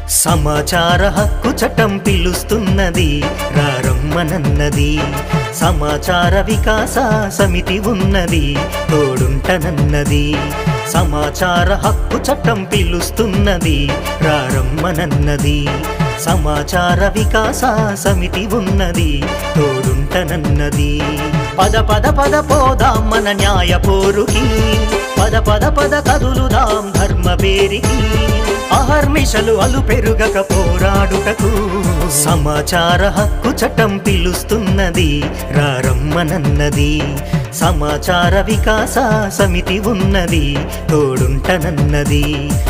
సమాచార హక్కు చట్టం పిలుస్తున్నది రారమ్మనన్నది సమాచార వికాస సమితి ఉన్నది తోడుంటనన్నది సమాచార హక్కు చట్టం పిలుస్తున్నది రారమ్మనన్నది సమాచార వికాస సమితి ఉన్నది తోడుంటనన్నది పద పద పద పోదాం మన న్యాయ పోరుకి పద పద పద కదులుదాం ధర్మ పేరికి అహర్నిశలు అలు పెరుగక పోరాడుటకు సమాచార హక్కు చట్టం పిలుస్తున్నది రారమ్మనన్నది సమాచార వికాస సమితి ఉన్నది తోడుంటనన్నది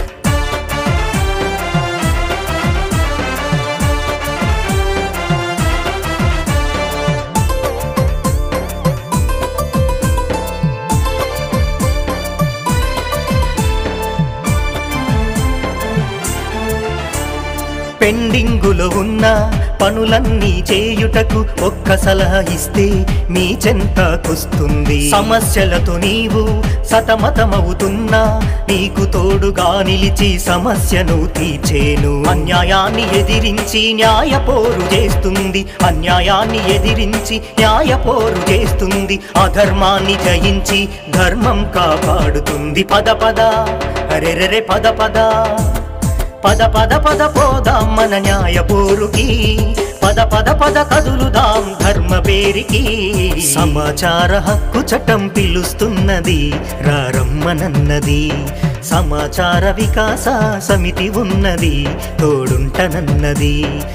పెండింగులో ఉన్న పనులన్నీ చేయుటకు ఒక్క సలహా ఇస్తే మీ చెంతకొస్తుంది సమస్యలతో నీవు సతమతమవుతున్నా నీకు తోడుగా నిలిచి సమస్యను తీర్చేను అన్యాయాన్ని ఎదిరించి న్యాయ పోరు చేస్తుంది అన్యాయాన్ని ఎదిరించి న్యాయ పోరు చేస్తుంది అధర్మాన్ని జయించి ధర్మం కాపాడుతుంది పద పద అరెరెరె పద పద పద పద పద పోదాం మన న్యాయ పోరుకి పద పద పద కదులుదాం ధర్మ పేరికి సమాచార హక్కు చట్టం పిలుస్తున్నది రారమ్మనన్నది సమాచార వికాస సమితి ఉన్నది తోడుంటనన్నది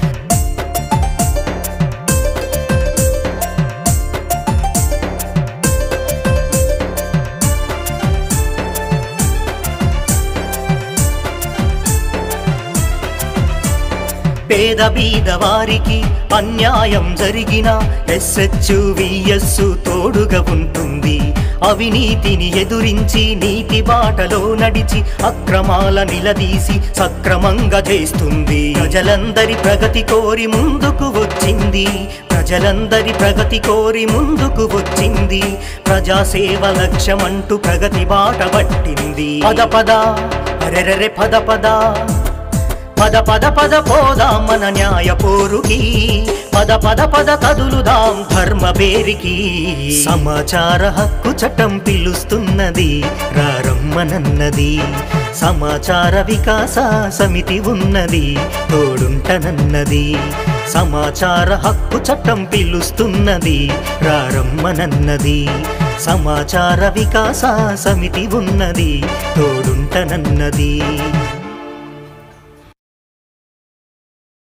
పేద బీద వారికి అన్యాయం జరిగిన ఎస్హెచ్ విఎస్ తోడుగా ఉంటుంది అవినీతిని ఎదురించి నీతి బాటలో నడిచి అక్రమాల నిలదీసి సక్రమంగా చేస్తుంది ప్రజలందరి ప్రగతి కోరి ముందుకు వచ్చింది ప్రజలందరి ప్రగతి కోరి ముందుకు వచ్చింది ప్రజాసేవ లక్ష్యమంటూ ప్రగతి బాట పట్టింది పద పద అరెరెరె పద పద పద పద పద పోదాం మన న్యాయ పోరుకి పద పద పద కదులుదాం ధర్మ పేరికి సమాచార హక్కు చట్టం పిలుస్తున్నది రారమ్మనన్నది సమాచార వికాస సమితి ఉన్నది తోడుంటనన్నది సమాచార హక్కు చట్టం పిలుస్తున్నది రారమ్మనన్నది సమాచార వికాస సమితి ఉన్నది తోడుంటనన్నది